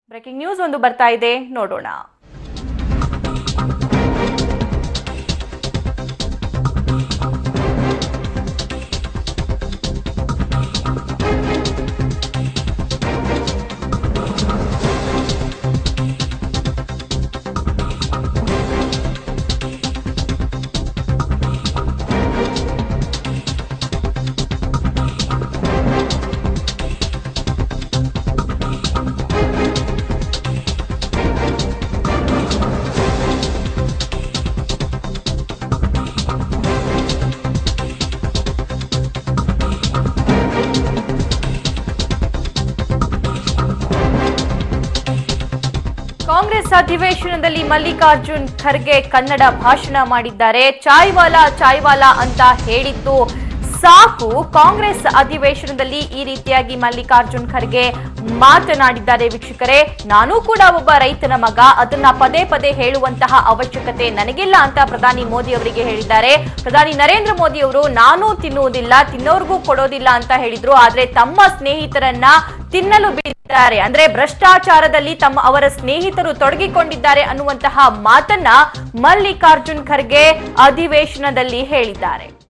breaking news ಒಂದು ಬರ್ತಾ ಇದೆ ನೋಡೋಣ ಕಾಂಗ್ರೆಸ್ ಅಧಿವೇಶನದಲ್ಲಿ ಮಲ್ಲಿಕಾರ್ಜುನ್ ಖರ್ಗೆ ಕನ್ನಡ ಭಾಷಣ ಮಾಡಿದ್ದಾರೆ ಚಾಯ್ವಾಲಾ ಚಾಯ್ವಾಲಾ ಅಂತ ಹೇಳಿದ್ದು ಸಾಕು ಕಾಂಗ್ರೆಸ್ ಅಧಿವೇಶನದಲ್ಲಿ ಈ ರೀತಿಯಾಗಿ ಮಲ್ಲಿಕಾರ್ಜುನ್ ಖರ್ಗೆ ಮಾತನಾಡಿದ್ದಾರೆ ವೀಕ್ಷಕರೇ ನಾನು ಕೂಡ ಒಬ್ಬ ರೈತನ ಮಗ ಅದನ್ನ ಪದೇ ಪದೇ ಹೇಳುವಂತಹ ಅವಶ್ಯಕತೆ ನನಗಿಲ್ಲ ಅಂತ ಪ್ರಧಾನಿ ಮೋದಿ ಅವರಿಗೆ ಹೇಳಿದ್ದಾರೆ ಪ್ರಧಾನಿ ನರೇಂದ್ರ ಮೋದಿ ಅವರು ನಾನು ತಿನ್ನುವುದಿಲ್ಲ ತಿನ್ನೋರ್ಗೂ ಕೊಡೋದಿಲ್ಲ ಅಂತ ಹೇಳಿದ್ರು ಆದ್ರೆ ತಮ್ಮ ಸ್ನೇಹಿತರನ್ನ ತಿನ್ನಲು ಬಿಟ್ಟಿದ್ದಾರೆ ಅಂದ್ರೆ ಭ್ರಷ್ಟಾಚಾರದಲ್ಲಿ ತಮ್ಮ ಅವರ ಸ್ನೇಹಿತರು ತೊಡಗಿಕೊಂಡಿದ್ದಾರೆ ಅನ್ನುವಂತಹ ಮಾತನ್ನ ಮಲ್ಲಿಕಾರ್ಜುನ್ ಖರ್ಗೆ ಅಧಿವೇಶನದಲ್ಲಿ ಹೇಳಿದ್ದಾರೆ